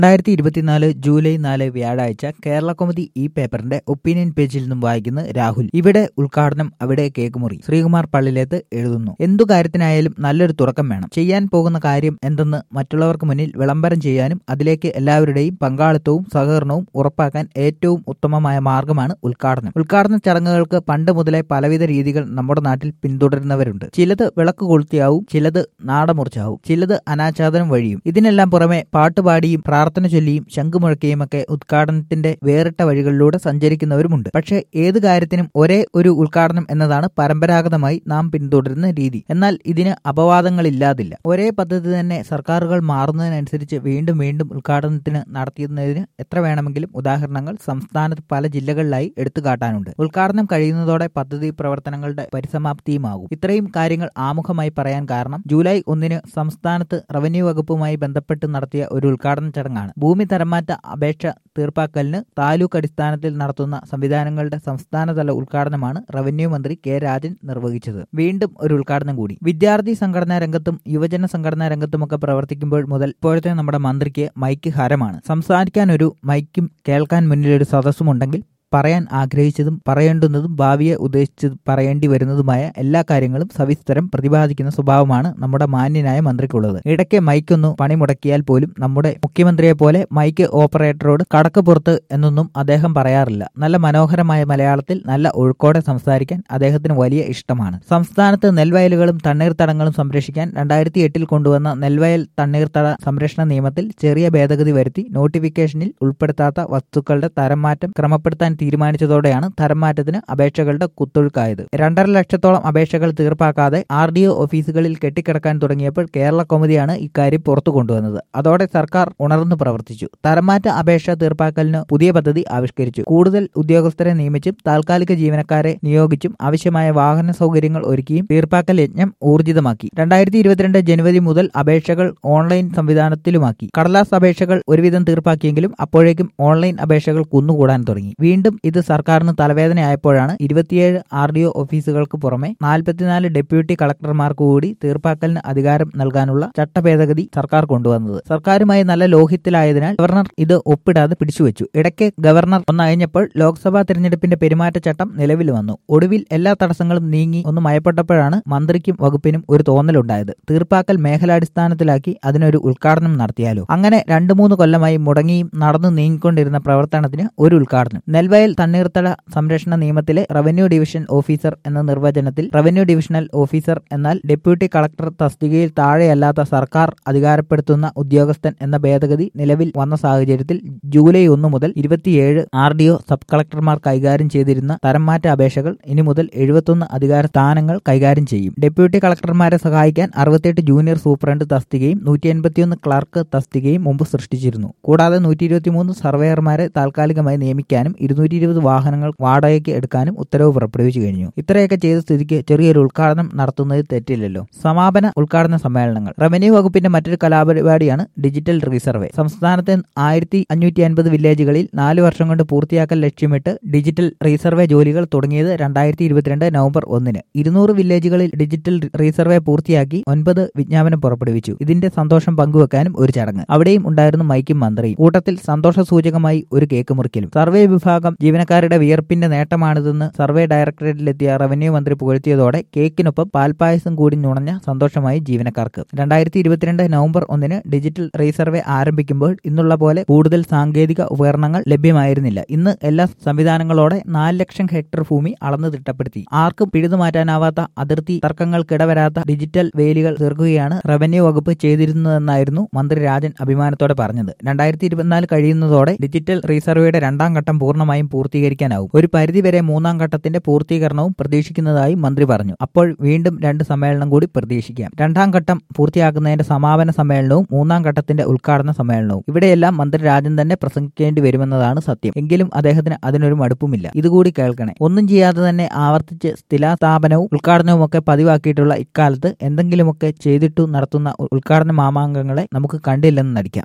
രണ്ടായിരത്തി ഇരുപത്തിനാല് ജൂലൈ നാല് വ്യാഴാഴ്ച കേരള കോമഡി ഈ പേപ്പറിന്റെ ഒപ്പീനിയൻ പേജിൽ നിന്നും വായിക്കുന്ന രാഹുൽ ഇവിടെ ഉദ്ഘാടനം അവിടെ കേക്കുമുറി ശ്രീകുമാർ പള്ളിലേത്ത് എഴുതുന്നു എന്തു കാര്യത്തിനായാലും നല്ലൊരു തുറക്കം വേണം ചെയ്യാൻ പോകുന്ന കാര്യം എന്തെന്ന് മറ്റുള്ളവർക്ക് മുന്നിൽ വിളംബരം ചെയ്യാനും അതിലേക്ക് എല്ലാവരുടെയും പങ്കാളിത്തവും സഹകരണവും ഉറപ്പാക്കാൻ ഏറ്റവും ഉത്തമമായ മാർഗമാണ് ഉദ്ഘാടനം ഉദ്ഘാടന ചടങ്ങുകൾക്ക് പണ്ട് മുതലേ പലവിധ രീതികൾ നമ്മുടെ നാട്ടിൽ പിന്തുടരുന്നവരുണ്ട് ചിലത് വിളക്ക് കൊളുത്തിയാവും ചിലത് നാടമുറിച്ചാവും ചിലത് അനാച്ഛാദനം വഴിയും ഇതിനെല്ലാം പുറമെ പാട്ടുപാടിയും പ്രാർത്ഥന ചൊല്ലിയും ശംഖുമുഴക്കിയും ഒക്കെ ഉദ്ഘാടനത്തിന്റെ വേറിട്ട വഴികളിലൂടെ സഞ്ചരിക്കുന്നവരുമുണ്ട് പക്ഷേ ഏത് കാര്യത്തിനും ഒരേ ഒരു ഉദ്ഘാടനം എന്നതാണ് പരമ്പരാഗതമായി നാം പിന്തുടരുന്ന രീതി എന്നാൽ ഇതിന് അപവാദങ്ങളില്ലാതില്ല ഒരേ പദ്ധതി തന്നെ സർക്കാരുകൾ മാറുന്നതിനനുസരിച്ച് വീണ്ടും വീണ്ടും ഉദ്ഘാടനത്തിന് നടത്തിയതിന് എത്ര വേണമെങ്കിലും ഉദാഹരണങ്ങൾ സംസ്ഥാനത്ത് പല ജില്ലകളിലായി എടുത്തു കാട്ടാനുണ്ട് ഉദ്ഘാടനം കഴിയുന്നതോടെ പദ്ധതി പ്രവർത്തനങ്ങളുടെ പരിസമാപ്തിയുമാകും ഇത്രയും കാര്യങ്ങൾ ആമുഖമായി പറയാൻ കാരണം ജൂലൈ ഒന്നിന് സംസ്ഥാനത്ത് റവന്യൂ വകുപ്പുമായി ബന്ധപ്പെട്ട് നടത്തിയ ഒരു ഉദ്ഘാടന ചടങ്ങാണ് ഭൂമി തരംമാറ്റ അപേക്ഷ തീർപ്പാക്കലിന് താലൂക്ക് അടിസ്ഥാനത്തിൽ നടത്തുന്ന സംവിധാനങ്ങളുടെ സംസ്ഥാനതല ഉദ്ഘാടനമാണ് റവന്യൂ മന്ത്രി കെ രാജൻ നിർവഹിച്ചത് വീണ്ടും ഒരു ഉദ്ഘാടനം കൂടി വിദ്യാർത്ഥി സംഘടനാ രംഗത്തും യുവജന സംഘടനാ രംഗത്തുമൊക്കെ പ്രവർത്തിക്കുമ്പോൾ മുതൽ ഇപ്പോഴത്തെ നമ്മുടെ മന്ത്രിക്ക് മൈക്ക് ഹരമാണ് സംസാരിക്കാൻ ഒരു മൈക്കും കേൾക്കാൻ മുന്നിൽ ഒരു സദസ്സും ഉണ്ടെങ്കിൽ പറയാൻ ആഗ്രഹിച്ചതും പറയേണ്ടുന്നതും ഭാവിയെ ഉദ്ദേശിച്ചത് പറയേണ്ടി വരുന്നതുമായ എല്ലാ കാര്യങ്ങളും സവിസ്തരം പ്രതിപാദിക്കുന്ന സ്വഭാവമാണ് നമ്മുടെ മാന്യനായ മന്ത്രിക്കുള്ളത് ഇടയ്ക്ക് മൈക്കൊന്നു പണിമുടക്കിയാൽ പോലും നമ്മുടെ മുഖ്യമന്ത്രിയെ പോലെ മൈക്ക് ഓപ്പറേറ്ററോട് കടക്ക് പുറത്ത് എന്നൊന്നും അദ്ദേഹം പറയാറില്ല നല്ല മനോഹരമായ മലയാളത്തിൽ നല്ല ഒഴുക്കോടെ സംസാരിക്കാൻ അദ്ദേഹത്തിന് വലിയ ഇഷ്ടമാണ് സംസ്ഥാനത്ത് നെൽവയലുകളും തണ്ണീർത്തടങ്ങളും സംരക്ഷിക്കാൻ രണ്ടായിരത്തി എട്ടിൽ കൊണ്ടുവന്ന നെൽവയൽ തണ്ണീർത്തട സംരക്ഷണ നിയമത്തിൽ ചെറിയ ഭേദഗതി വരുത്തി നോട്ടിഫിക്കേഷനിൽ ഉൾപ്പെടുത്താത്ത വസ്തുക്കളുടെ തരം മാറ്റം ക്രമപ്പെടുത്താൻ തീരുമാനിച്ചതോടെയാണ് തരംമാറ്റത്തിന് അപേക്ഷകളുടെ കുത്തൊഴുക്കായത് രണ്ടര ലക്ഷത്തോളം അപേക്ഷകൾ തീർപ്പാക്കാതെ ആർ ഡി ഒ ഓഫീസുകളിൽ കെട്ടിക്കിടക്കാൻ തുടങ്ങിയപ്പോൾ കേരള കോമതിയാണ് ഇക്കാര്യം പുറത്തു കൊണ്ടുവന്നത് അതോടെ സർക്കാർ ഉണർന്നു പ്രവർത്തിച്ചു തരംമാറ്റ അപേക്ഷ തീർപ്പാക്കലിന് പുതിയ പദ്ധതി ആവിഷ്കരിച്ചു കൂടുതൽ ഉദ്യോഗസ്ഥരെ നിയമിച്ചും താൽക്കാലിക ജീവനക്കാരെ നിയോഗിച്ചും ആവശ്യമായ വാഹന സൗകര്യങ്ങൾ ഒരുക്കിയും തീർപ്പാക്കൽ യജ്ഞം ഊർജിതമാക്കി രണ്ടായിരത്തി ഇരുപത്തിരണ്ട് ജനുവരി മുതൽ അപേക്ഷകൾ ഓൺലൈൻ സംവിധാനത്തിലുമാക്കി കടലാസ് അപേക്ഷകൾ ഒരുവിധം തീർപ്പാക്കിയെങ്കിലും അപ്പോഴേക്കും ഓൺലൈൻ അപേക്ഷകൾ കുന്നുകൂടാൻ തുടങ്ങി വീണ്ടും ഇത് സർക്കാരിന് തലവേദനയായപ്പോഴാണ് ഇരുപത്തിയേഴ് ആർ ഡി ഒ ഓഫീസുകൾക്ക് പുറമെ നാൽപ്പത്തിനാല് ഡെപ്യൂട്ടി കളക്ടർമാർക്ക് കൂടി തീർപ്പാക്കലിന് അധികാരം നൽകാനുള്ള ചട്ടഭേദഗതി സർക്കാർ കൊണ്ടുവന്നത് സർക്കാരുമായി നല്ല ലോഹിത്തിലായതിനാൽ ഗവർണർ ഇത് ഒപ്പിടാതെ പിടിച്ചുവെച്ചു ഇടയ്ക്ക് ഗവർണർ ഒന്നയഞ്ഞപ്പോൾ ലോക്സഭാ തെരഞ്ഞെടുപ്പിന്റെ പെരുമാറ്റച്ചട്ടം നിലവിൽ വന്നു ഒടുവിൽ എല്ലാ തടസ്സങ്ങളും നീങ്ങി ഒന്ന് മയപ്പെട്ടപ്പോഴാണ് മന്ത്രിക്കും വകുപ്പിനും ഒരു തോന്നലുണ്ടായത് തീർപ്പാക്കൽ മേഖലാടിസ്ഥാനത്തിലാക്കി അതിനൊരു ഉദ്ഘാടനം നടത്തിയാലോ അങ്ങനെ രണ്ടു മൂന്ന് കൊല്ലമായി മുടങ്ങിയും നടന്നു നീങ്ങിക്കൊണ്ടിരുന്ന പ്രവർത്തനത്തിന് ഒരു ഉദ്ഘാടനം നെൽവയൽ തണ്ണീർത്തട സംരക്ഷണ നിയമത്തിലെ റവന്യൂ ഡിവിഷൻ ഓഫീസർ എന്ന നിർവചനത്തിൽ റവന്യൂ ഡിവിഷണൽ ഓഫീസർ എന്നാൽ ഡെപ്യൂട്ടി കളക്ടർ തസ്തികയിൽ താഴെയല്ലാത്ത സർക്കാർ അധികാരപ്പെടുത്തുന്ന ഉദ്യോഗസ്ഥൻ എന്ന ഭേദഗതി നിലവിൽ വന്ന സാഹചര്യത്തിൽ ജൂലൈ ഒന്ന് മുതൽ ഇരുപത്തിയേഴ് ആർ ഡി ഒ സബ് കളക്ടർമാർ കൈകാര്യം ചെയ്തിരുന്ന തരംമാറ്റ അപേക്ഷകൾ ഇനി മുതൽ എഴുപത്തൊന്ന് അധികാര സ്ഥാനങ്ങൾ കൈകാര്യം ചെയ്യും ഡെപ്യൂട്ടി കളക്ടർമാരെ സഹായിക്കാൻ അറുപത്തെട്ട് ജൂനിയർ സൂപ്രണ്ട് തസ്തികയും നൂറ്റി എൺപത്തിയൊന്ന് ക്ലർക്ക് തസ്തികയും മുമ്പ് സൃഷ്ടിച്ചിരുന്നു കൂടാതെ നൂറ്റി ഇരുപത്തിമൂന്ന് സർവേയർമാരെ താൽക്കാലികമായി നിയമിക്കാനും ഇരുന്നൂറ്റി ഇരുപത് വാഹനങ്ങൾ വാടകയ്ക്ക് എടുക്കാനും ഉത്തരവ് പുറപ്പെടുവിച്ചു കഴിഞ്ഞു ഇത്രയൊക്കെ ചെയ്ത സ്ഥിതിക്ക് ചെറിയൊരു ഉദ്ഘാടനം നടത്തുന്നത് തെറ്റില്ലല്ലോ സമാപന ഉദ്ഘാടന സമ്മേളനങ്ങൾ റവന്യൂ വകുപ്പിന്റെ മറ്റൊരു കലാപരിപാടിയാണ് ഡിജിറ്റൽ റീസർവേ സംസ്ഥാനത്തെ ആയിരത്തി അഞ്ഞൂറ്റി അൻപത് വില്ലേജുകളിൽ നാല് വർഷം കൊണ്ട് പൂർത്തിയാക്കൽ ലക്ഷ്യമിട്ട് ഡിജിറ്റൽ റീസർവേ ജോലികൾ തുടങ്ങിയത് രണ്ടായിരത്തി ഇരുപത്തിരണ്ട് നവംബർ ഒന്നിന് ഇരുന്നൂറ് വില്ലേജുകളിൽ ഡിജിറ്റൽ റീസർവേ പൂർത്തിയാക്കി ഒൻപത് വിജ്ഞാപനം പുറപ്പെടുവിച്ചു ഇതിന്റെ സന്തോഷം പങ്കുവെക്കാനും ഒരു ചടങ്ങ് അവിടെയും ഉണ്ടായിരുന്നു മൈക്കും മന്ത്രിയും കൂട്ടത്തിൽ സന്തോഷ സൂചകമായി ഒരു കേക്ക് മുറിക്കലും സർവേ വിഭാഗം ജീവനക്കാരുടെ വിയർപ്പിന്റെ നേട്ടമാണിതെന്ന് സർവേ ഡയറക്ടറേറ്റിലെത്തിയ റവന്യൂ മന്ത്രി പുകഴ്ത്തിയതോടെ കേക്കിനൊപ്പം പാൽപ്പായസം കൂടി നുണഞ്ഞ സന്തോഷമായി ജീവനക്കാർക്ക് രണ്ടായിരത്തി ഇരുപത്തിരണ്ട് നവംബർ ഒന്നിന് ഡിജിറ്റൽ റീസർവേ ആരംഭിക്കുമ്പോൾ ഇന്നുള്ള പോലെ കൂടുതൽ സാങ്കേതിക ഉപകരണങ്ങൾ ലഭ്യമായിരുന്നില്ല ഇന്ന് എല്ലാ സംവിധാനങ്ങളോടെ നാല് ലക്ഷം ഹെക്ടർ ഭൂമി അളന്നു തിട്ടപ്പെടുത്തി ആർക്കും പിഴുതുമാറ്റാനാവാത്ത അതിർത്തി തർക്കങ്ങൾക്കിടവരാത്ത ഡിജിറ്റൽ വേലികൾ തീർക്കുകയാണ് റവന്യൂ വകുപ്പ് ചെയ്തിരുന്നതെന്നായിരുന്നു മന്ത്രി രാജൻ അഭിമാനത്തോടെ പറഞ്ഞത് രണ്ടായിരത്തി ഇരുപത്തിനാല് കഴിയുന്നതോടെ ഡിജിറ്റൽ റീസർവേയുടെ രണ്ടാം ഘട്ടം പൂർണ്ണമായും പൂർത്തീകരിക്കാനാവും ഒരു പരിധിവരെ മൂന്നാം ഘട്ടത്തിന്റെ പൂർത്തീകരണവും പ്രതീക്ഷിക്കുന്നതായി മന്ത്രി പറഞ്ഞു അപ്പോൾ വീണ്ടും രണ്ട് സമ്മേളനം കൂടി പ്രതീക്ഷിക്കാം രണ്ടാം ഘട്ടം പൂർത്തിയാക്കുന്നതിന്റെ സമാപന സമ്മേളനവും മൂന്നാം ഘട്ടത്തിന്റെ ഉദ്ഘാടന സമ്മേളനവും ഇവിടെയെല്ലാം മന്ത്രി രാജൻ തന്നെ പ്രസംഗിക്കേണ്ടി വരുമെന്നതാണ് സത്യം എങ്കിലും അദ്ദേഹത്തിന് അതിനൊരു മടുപ്പുമില്ല ഇതുകൂടി കേൾക്കണേ ഒന്നും ചെയ്യാതെ തന്നെ ആവർത്തിച്ച് സ്ഥിലാസ്ഥാപനവും ഉദ്ഘാടനവും ഒക്കെ പതിവാക്കിയിട്ടുള്ള ഇക്കാലത്ത് എന്തെങ്കിലുമൊക്കെ ചെയ്തിട്ടു നടത്തുന്ന ഉദ്ഘാടന മാമാങ്കങ്ങളെ നമുക്ക് കണ്ടില്ലെന്ന് നടിക്കാം